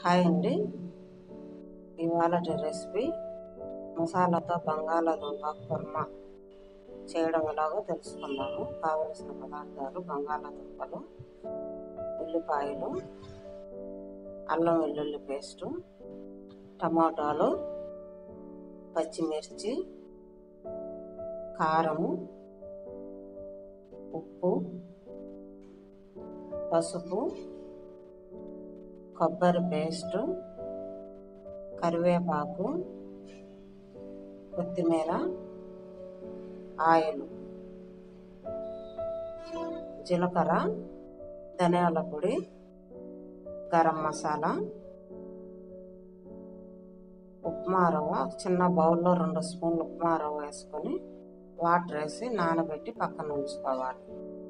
hi అండి ఇవాళ recipe మసాలాతో బంగాళాదుంప కుర్మా చేయడం ఎలాగో తెలుసుకుందాము కావలసిన పదార్థాలు బంగాళాదుంపలు ఉల్లిపాయలు అల్లం వెల్లుల్లి పేస్టు టమాటాలు పచ్చిమిర్చి కారము ఉప్పు పసుపు కొబ్బరి పేస్టు కరివేపాకు కొత్తిమీర ఆయిల్ జీలకర్ర ధనియాల పొడి గరం మసాలా ఉప్మా రవ్వ చిన్న బౌల్లో రెండు స్పూన్లు ఉప్మా రవ్వ వేసుకొని వాటర్ వేసి నానబెట్టి పక్కన ఉంచుకోవాలి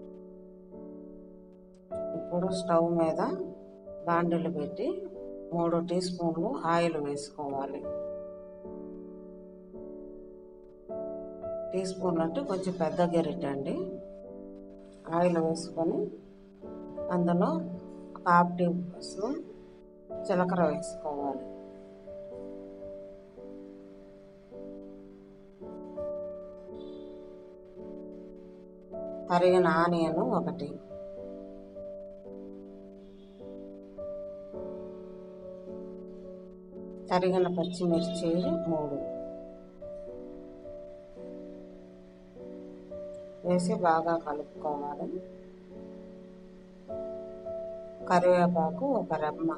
ఇప్పుడు స్టవ్ మీద బాండిలు పెట్టి మూడు టీ స్పూన్లు ఆయిల్ వేసుకోవాలి టీ స్పూన్ అంటే కొంచెం పెద్ద గెరిట అండి ఆయిల్ వేసుకొని అందులో ఒక హాఫ్ టీ స్పూన్ జీలకర్ర వేసుకోవాలి తరిగిన ఆనియన్ ఒకటి తరిగిన పచ్చిమిర్చి మూడు వేసి బాగా కలుపుకోవాలి కరివేపాకు ఒక రెమ్మ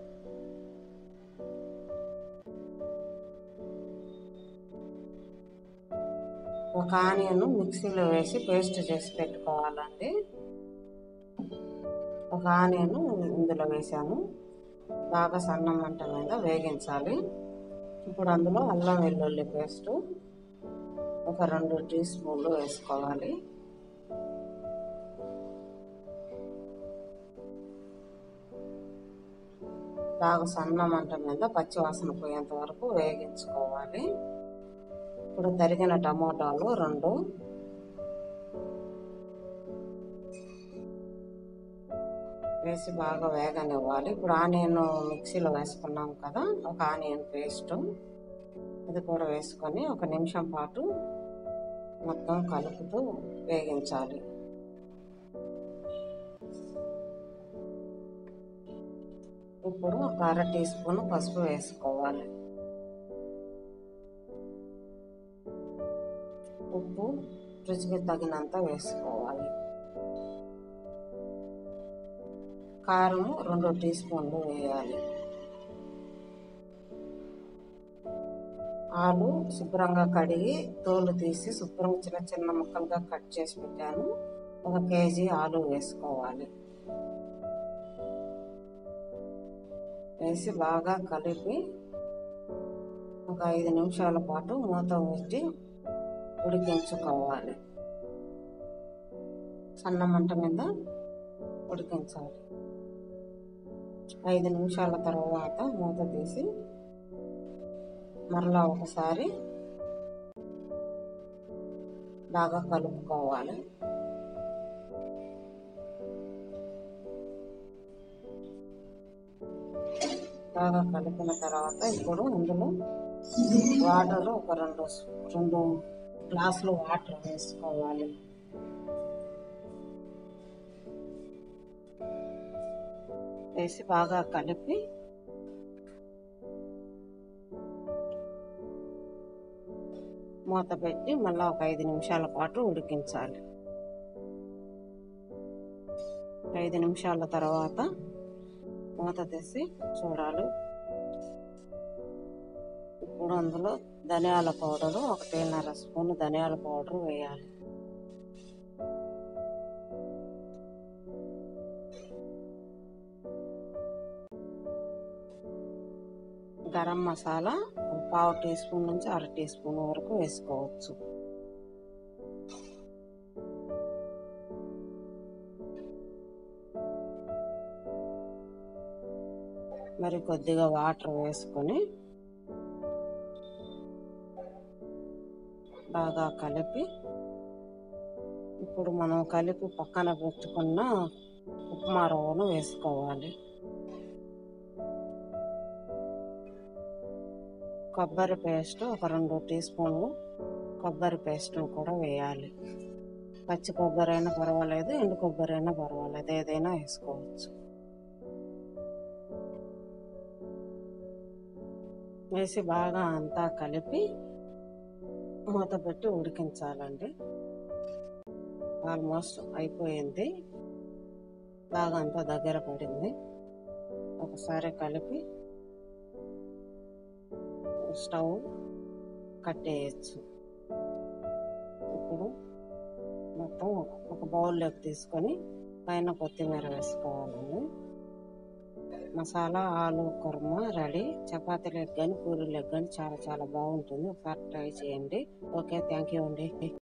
ఒక ఆనియన్ మిక్సీలో వేసి పేస్ట్ చేసి పెట్టుకోవాలండి ఒక ఆనియన్ ఇందులో వేసాము బాగా సన్న మంట మీద వేగించాలి ఇప్పుడు అందులో అల్లం వెల్లుల్లి పేస్ట్ ఒక రెండు టీ స్పూన్లు వేసుకోవాలి బాగా సన్న మంట మీద పచ్చివాసన పోయేంత వరకు వేగించుకోవాలి ఇప్పుడు తరిగిన టమోటాలు రెండు వేసి బాగా వేగనివ్వాలి ఇప్పుడు ఆనియన్ మిక్సీలో వేసుకున్నాం కదా ఒక ఆనియన్ పేస్ట్ ఇది కూడా వేసుకొని ఒక నిమిషం పాటు మొత్తం కలుపుతూ వేగించాలి ఇప్పుడు ఒక అర టీ స్పూన్ పసుపు వేసుకోవాలి ఉప్పు రుచికి తగినంత వేసుకోవాలి కారం రెండు టీ స్పూన్లు వేయాలి ఆలు శుభ్రంగా కడిగి తోలు తీసి శుభ్రంగా చిన్న చిన్న ముక్కలుగా కట్ చేసి పెట్టాను ఒక కేజీ ఆలు వేసుకోవాలి వేసి బాగా కలిపి ఒక ఐదు నిమిషాల పాటు మూత పెట్టి ఉడికించుకోవాలి సన్న మంట మీద ఉడికించాలి ఐదు నిమిషాల తర్వాత మూత తీసి మరలా ఒకసారి బాగా కలుపుకోవాలి బాగా కలిపిన తర్వాత ఇప్పుడు ఇందులో వాటర్ ఒక రెండు రెండు గ్లాసులు వాటర్ వేసుకోవాలి వేసి బాగా కలిపి మూత పెట్టి మళ్ళీ ఒక ఐదు నిమిషాల పాటు ఉడికించాలి ఐదు నిమిషాల తర్వాత మూత తీసి చూడాలి ఇప్పుడు అందులో ధనియాల పౌడరు ఒకటిన్నర స్పూన్ ధనియాల పౌడర్ వేయాలి గరం మసాలా పావు టీ స్పూన్ నుంచి అర టీ స్పూన్ వరకు వేసుకోవచ్చు మరి కొద్దిగా వాటర్ వేసుకొని బాగా కలిపి ఇప్పుడు మనం కలిపి పక్కన పెట్టుకున్న ఉప్మా రవ్వను వేసుకోవాలి కొబ్బరి పేస్ట్ ఒక రెండు టీ స్పూన్లు కొబ్బరి పేస్ట్ కూడా వేయాలి పచ్చి కొబ్బరి అయినా పర్వాలేదు ఎండు కొబ్బరి అయినా పర్వాలేదు ఏదైనా వేసుకోవచ్చు వేసి బాగా అంతా కలిపి మూత పెట్టి ఉడికించాలండి ఆల్మోస్ట్ అయిపోయింది బాగా అంతా దగ్గర పడింది ఒకసారి కలిపి స్టవ్ కట్టేయచ్చు ఇప్పుడు మొత్తం ఒక బౌల్లోకి తీసుకొని పైన కొత్తిమీర వేసుకోవాలండి మసాలా ఆలు కుర్మా రెడీ చపాతీలకు కానీ పూరీలకు కానీ చాలా చాలా బాగుంటుంది ఒకసారి ట్రై చేయండి ఓకే థ్యాంక్ యూ అండి